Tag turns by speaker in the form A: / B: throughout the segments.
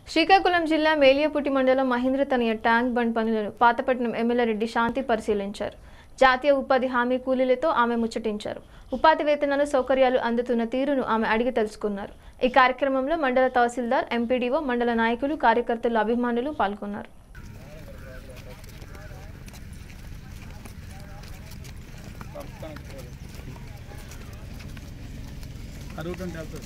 A: శ్రీకాకుళం జిల్లా మేలియపుట్టి మండలం మహేంద్ర తనయ ట్యాంక్ బండ్ పనులను పాతపట్నం ఎమ్మెల్యే రెడ్డి శాంతి పరిశీలించారు జాతీయ ఉపాధి హామీ కూలీలతో ఆమె ముచ్చటించారు ఉపాధి వేతనాలు సౌకర్యాలు అందుతున్న తీరును ఆమె అడిగి తెలుసుకున్నారు ఈ కార్యక్రమంలో మండల తహసీల్దార్ ఎంపీడీఓ మండల నాయకులు కార్యకర్తలు అభిమానులు పాల్గొన్నారు
B: అడుగుతుంటే వెళ్తుంది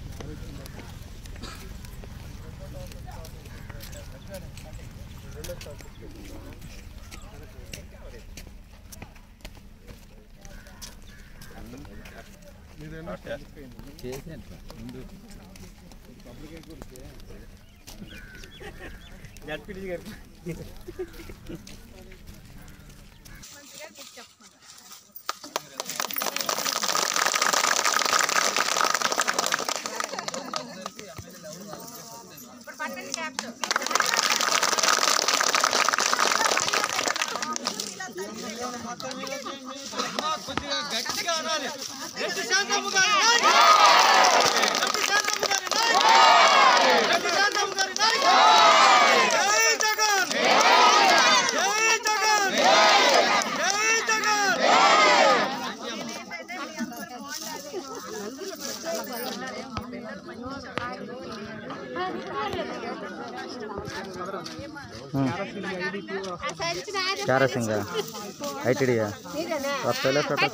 C: క్యారసింగ్ ఐటీడీయా వస్తాయిలే ఫోటోస్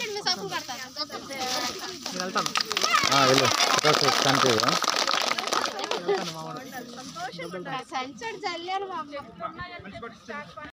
C: వెళ్ళు ఫోటోస్ కనిపించు
D: సంచడు చల్లారు బాబు